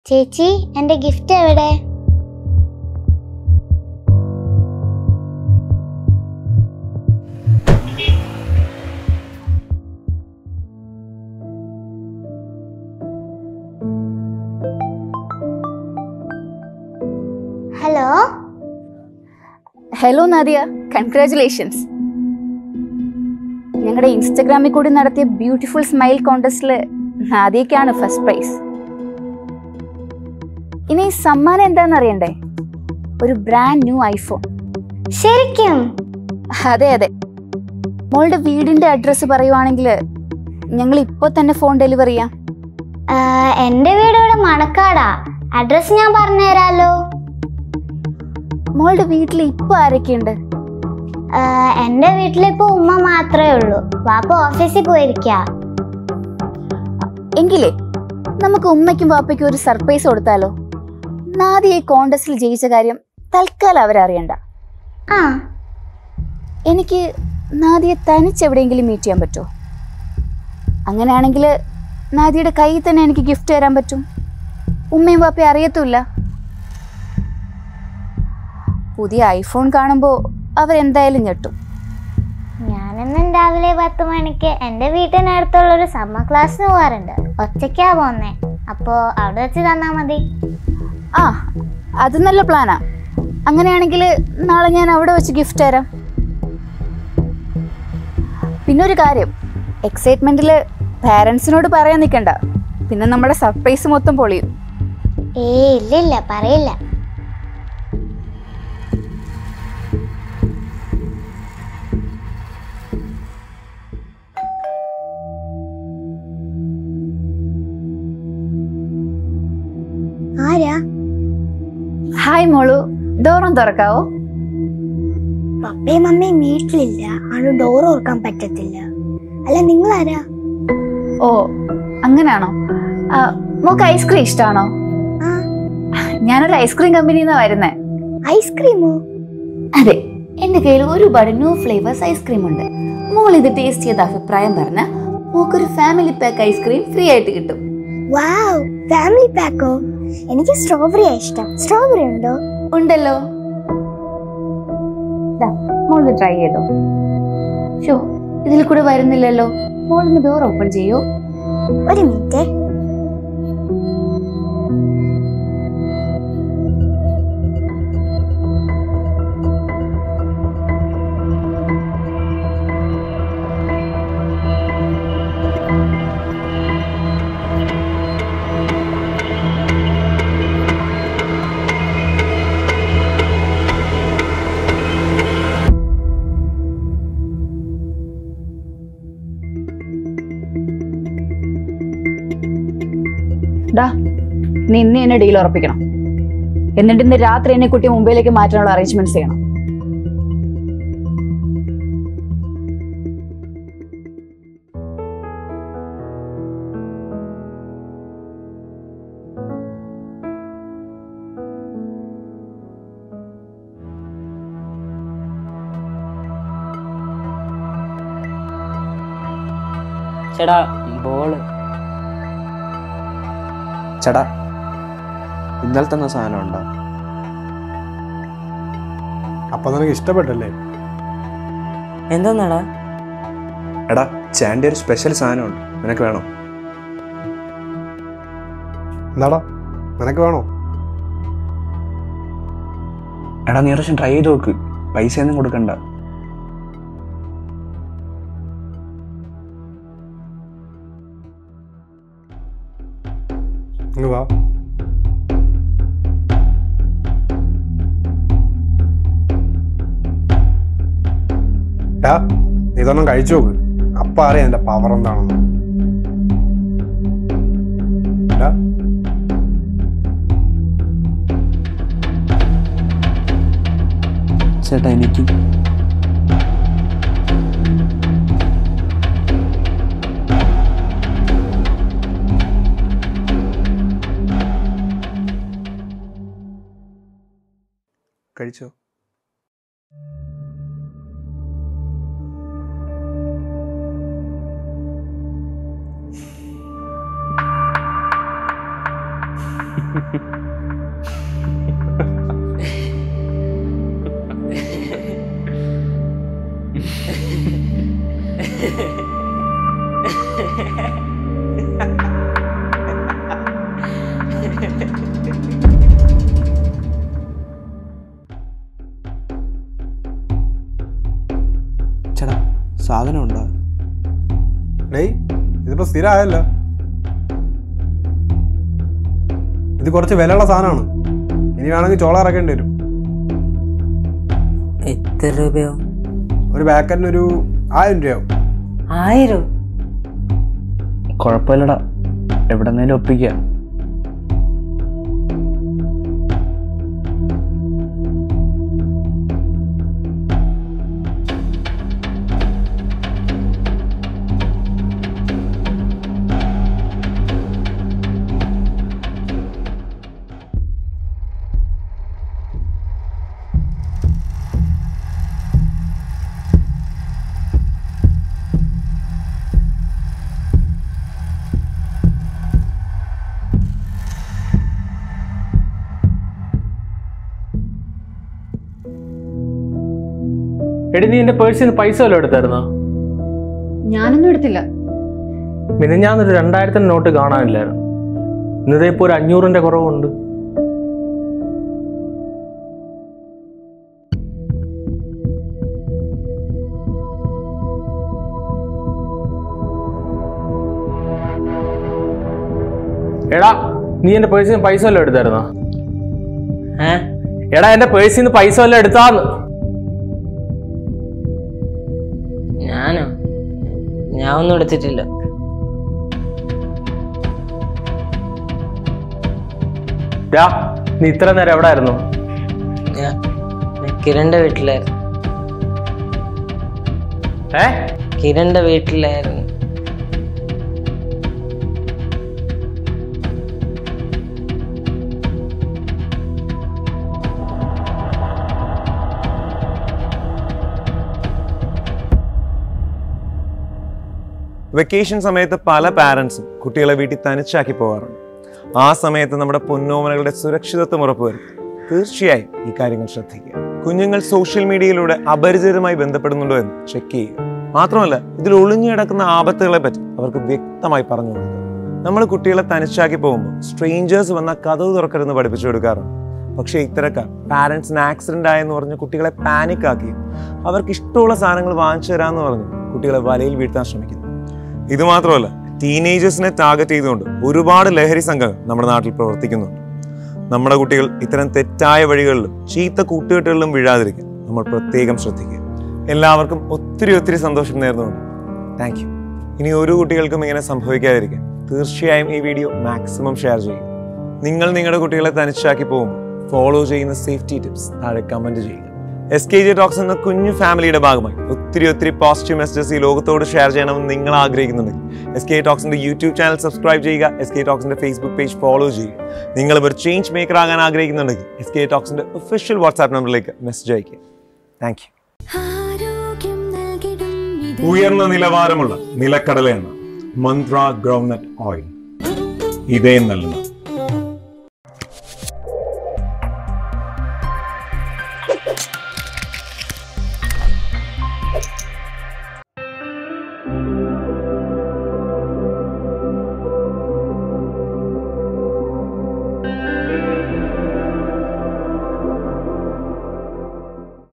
ചേച്ചി എന്റെ ഗിഫ്റ്റ് എവിടെ ഹലോ ഹലോ നാദിയ കൺഗ്രാറ്റുലേഷൻസ് ഞങ്ങളുടെ ഇൻസ്റ്റഗ്രാമിൽ കൂടി നടത്തിയ ബ്യൂട്ടിഫുൾ സ്മൈൽ കോൺടെസ്റ്റിൽ നാദിയക്കാണ് ഫസ്റ്റ് പ്രൈസ് ഇനി സമ്മാനം എന്താണെന്ന് അറിയണ്ടേ ഒരു ബ്രാൻഡ് ന്യൂ ഐഫോൺ ശരിക്കും അതെ അതെ മോളുടെ വീടിന്റെ അഡ്രസ്സ് പറയുവാണെങ്കിൽ ഞങ്ങൾ ഇപ്പോൾ തന്നെ ഫോൺ ഡെലിവറി ചെയ്യാം ആ, എന്റെ വീട് ഇവിടെ മണക്കാടാ അഡ്രസ് ഞാൻ പറഞ്ഞുതരാലോ മോളുടെ വീട്ടിൽ ഇപ്പോൾ ആരൊക്കെയുണ്ട് ആ, എന്റെ വീട്ടിലിപ്പോ ഉമ്മ മാത്രമേ ഉള്ളൂ വാപ്പ ഓഫീസിൽ പോയിരിക്ക എങ്കിലേ നമുക്ക് ഉമ്മയ്ക്കും വാപ്പയ്ക്കും ഒരു സർപ്രൈസ് കൊടുത്താലോ നാദിയ ഈ കോൺടെസ്റ്റിൽ ജയിച്ച കാര്യം തൽക്കാലം അവരറിയണ്ട ആ എനിക്ക് നാദിയെ തനിച്ചെവിടെയെങ്കിലും മീറ്റ് ചെയ്യാൻ പറ്റുമോ അങ്ങനെയാണെങ്കിൽ നാദിയുടെ കയ്യിൽ തന്നെ എനിക്ക് ഗിഫ്റ്റ് തരാൻ പറ്റും ഉമ്മയും പാപ്പയും അറിയത്തുമില്ല പുതിയ ഐഫോൺ കാണുമ്പോൾ അവരെന്തായാലും ഞെട്ടും ഞാനെന്നും രാവിലെ പത്ത് മണിക്ക് എൻ്റെ വീട്ടിനടുത്തുള്ള ഒരു സമ്മർ ക്ലാസ്സിന് പോകാറുണ്ട് ഒറ്റയ്ക്കാ പോന്നേ അപ്പോ അവിടെ വെച്ച് തന്നാ മതി ആ അത് നല്ല പ്ലാനാ അങ്ങനെയാണെങ്കിൽ നാളെ ഞാൻ അവിടെ വെച്ച് ഗിഫ്റ്റ് തരാം പിന്നെ ഒരു കാര്യം എക്സൈറ്റ്മെന്റിൽ പാരൻസിനോട് പറയാൻ നിൽക്കണ്ട പിന്നെ നമ്മുടെ സർപ്രൈസ് മൊത്തം പൊളിയും ഏയ് ഇല്ലില്ല പറയില്ല ആരാ ഹായ് മോളു ഡോറും തുറക്കാവോ പപ്പയും മമ്മയും വീട്ടിലില്ല ആണ് ഡോർ ഓർക്കാൻ പറ്റത്തില്ല അല്ല നിങ്ങൾ ആരാ ഓ അങ്ങനാണോ ആ, മോക്ക് ഐസ്ക്രീം ഇഷ്ടമാണോ ആ ഞാനൊരു ഐസ്ക്രീം കമ്പനിയിൽ നിന്നാണ് വരുന്നേ ഐസ്ക്രീമോ അതെ എന്റെ കയ്യിൽ ഒരുപാട് ന്യൂ ഫ്ലേവേഴ്സ് ഐസ്ക്രീം ഉണ്ട് മോൾ ഇത് ടേസ്റ്റ് ചെയ്ത അഭിപ്രായം പറഞ്ഞ മോക്കൊരു ഫാമിലി പാക്ക് ഐസ്ക്രീം ഫ്രീ ആയിട്ട് കിട്ടും വാവ് ഫാമിലി പാക്കോ എനിക്ക് സ്ട്രോബെറിയാ ഇഷ്ടം സ്ട്രോബെറി ഉണ്ടോ ഉണ്ടല്ലോ മോള് ട്രൈ ചെയ്തോ ഷോ ഇതിൽ കൂടെ വരുന്നില്ലല്ലോ മോളൊന്ന് ഡോർ ഓപ്പൺ ചെയ്യൂ ഒരു മിനിറ്റ് ഡാ നീ ഇന്ന് എന്നെ ഡീൽ ഉറപ്പിക്കണം എന്നിട്ട് ഇന്ന് രാത്രി എന്നെ കുട്ടി മുംബൈയിലേക്ക് മാറ്റാനുള്ള അറേഞ്ച്മെന്റ്സ് ചെയ്യണം ചേട്ടാ ബോള് ചേട്ടാ ഇന്നലെ തന്ന സാധനം ഉണ്ടോ അപ്പൊ നിനക്ക് ഇഷ്ടപ്പെട്ടല്ലേ എന്താന്നാടാ എടാ ചാണ്ടി ഒരു സ്പെഷ്യൽ സാധനമുണ്ട് നിനക്ക് വേണോ എന്താടാ നിനക്ക് വേണോ എടാ നീ പ്രാവശ്യം ട്രൈ ചെയ്ത് നോക്ക് പൈസ ഒന്നും കൊടുക്കണ്ട ഇങ്ങ് വാ ടാ, നീ ഇതൊന്നും കഴിച്ചു നോക്ക് അപ്പ അറിയാം എന്റെ പവർ എന്താണെന്ന് ടാ, ചേട്ടാ എനിക്ക് കഴിച്ചോ ചേട്ടാ സാധനം ഉണ്ടോ ഡേയ് ഇതിപ്പോ സ്ഥിരമായല്ലോ ഇത് കുറച്ച് വിലയുള്ള സാധനമാണ് ഇനി വേണമെങ്കിൽ ചോള ഇറക്കേണ്ടി വരും എത്ര രൂപയാവും ഒരു പാക്കറ്റിന് ഒരു ആയിരം രൂപയാവും ആയിരം കുഴപ്പമില്ലടാ എവിടെന്നേലും ഒപ്പിക്കാം എടി നീ എന്റെ പേഴ്സിൽ നിന്ന് പൈസ വല്ലതും എടുത്തായിരുന്നോ ഞാനൊന്നും എടുത്തില്ല മിനിഞ്ഞാന്നൊരു രണ്ടായിരത്തിന്റെ നോട്ട് കാണാനില്ലായിരുന്നു ഇന്നതേ ഇപ്പൊ ഒരു അഞ്ഞൂറിന്റെ കുറവുണ്ട് എടാ നീ എന്റെ പേഴ്സിൽ നിന്ന് പൈസ വല്ലതും എടുത്തായിരുന്നോ ഏ എടാ എന്റെ പേഴ്സിൽ നിന്ന് പൈസ വല്ലതും എടുത്താന്ന് ഞാനോ ഞാൻ ഒന്നും എടുത്തിട്ടില്ല ഡാ നീ ഇത്ര നേരം എവിടെ ആയിരുന്നു ഞാൻ ഞാൻ കിരണിന്റെ വീട്ടിലായിരുന്നു ഏ കിരണിന്റെ വീട്ടിലായിരുന്നു വെക്കേഷൻ സമയത്ത് പല പാരൻസും കുട്ടികളെ വീട്ടിൽ തനിച്ചാക്കി പോകാറുണ്ട് ആ സമയത്ത് നമ്മുടെ പൊന്നോമനകളുടെ സുരക്ഷിതത്വം ഉറപ്പുവരുത്തും തീർച്ചയായും ഈ കാര്യങ്ങൾ ശ്രദ്ധിക്കുക കുഞ്ഞുങ്ങൾ സോഷ്യൽ മീഡിയയിലൂടെ അപരിചിതമായി ബന്ധപ്പെടുന്നുണ്ടോ എന്ന് ചെക്ക് ചെയ്യുക മാത്രമല്ല ഇതിൽ ഒളിഞ്ഞു കിടക്കുന്ന ആപത്തുകളെ പറ്റി അവർക്ക് വ്യക്തമായി പറഞ്ഞു കൊടുക്കുക നമ്മൾ കുട്ടികളെ തനിച്ചാക്കി പോകുമ്പോൾ സ്ട്രേഞ്ചേഴ്സ് വന്ന കഥവ് തുറക്കരുന്ന് പഠിപ്പിച്ചു കൊടുക്കാറുണ്ട് പക്ഷേ ഇത്തരക്കാർ പാരൻസിന് ആക്സിഡന്റ് ആയെന്ന് പറഞ്ഞ് കുട്ടികളെ പാനിക് ആക്കി അവർക്ക് ഇഷ്ടമുള്ള സാധനങ്ങൾ വാങ്ങിച്ചു തരാമെന്ന് പറഞ്ഞ് കുട്ടികളെ വലയിൽ വീഴ്ത്താൻ ശ്രമിക്കുന്നു ഇത് മാത്രമല്ല ടീനേജേഴ്സിനെ ടാർഗറ്റ് ചെയ്തുകൊണ്ട് ഒരുപാട് ലഹരി സംഘങ്ങൾ നമ്മുടെ നാട്ടിൽ പ്രവർത്തിക്കുന്നുണ്ട് നമ്മുടെ കുട്ടികൾ ഇത്തരം തെറ്റായ വഴികളിലും ചീത്ത കൂട്ടുകെട്ടുകളിലും വീഴാതിരിക്കാൻ നമ്മൾ പ്രത്യേകം ശ്രദ്ധിക്കുക എല്ലാവർക്കും ഒത്തിരി ഒത്തിരി സന്തോഷം നേർന്നുകൊണ്ട് താങ്ക് യു ഇനി ഒരു കുട്ടികൾക്കും ഇങ്ങനെ സംഭവിക്കാതിരിക്കാൻ തീർച്ചയായും ഈ വീഡിയോ മാക്സിമം ഷെയർ ചെയ്യുക നിങ്ങൾ നിങ്ങളുടെ കുട്ടികളെ തനിച്ചാക്കി പോകുമ്പോൾ ഫോളോ ചെയ്യുന്ന സേഫ്റ്റി ടിപ്സ് താഴെ കമന്റ് ചെയ്യുക എസ് കെ ജെ ടോക്സ് എന്ന കുഞ്ഞു ഫാമിലിയുടെ ഭാഗമായി ഒത്തിരി ഒത്തിരി പോസിറ്റീവ് മെസ്സേജസ് ഈ ലോകത്തോട് ഷെയർ ചെയ്യണമെന്ന് നിങ്ങൾ ആഗ്രഹിക്കുന്നുണ്ടെങ്കിൽ എസ് കെ ടോക്സിന്റെ യൂട്യൂബ് ചാനൽ സബ്സ്ക്രൈബ് ചെയ്യുക എസ് കെ ടോക്സിന്റെ ഫേസ്ബുക്ക് പേജ് ഫോളോ ചെയ്യുക നിങ്ങൾ ഒരു ചേഞ്ച് മേക്കർ ആകാൻ ആഗ്രഹിക്കുന്നുണ്ടെങ്കിൽ എസ് കെ ടോക്സിന്റെ ഒഫീഷ്യൽ വാട്സാപ്പ് നമ്പറിലേക്ക് മെസ്സേജ് അയക്കുക താങ്ക് യു ആരോഗ്യം നൽകിടും ഇത് ഉയർന്ന നിലവാരമുള്ള നിലക്കടല എണ്ണ മന്ത്ര ഗ്രൗണ്ട്നട്ട് ഓയിൽ ഇതേ നല്ലത്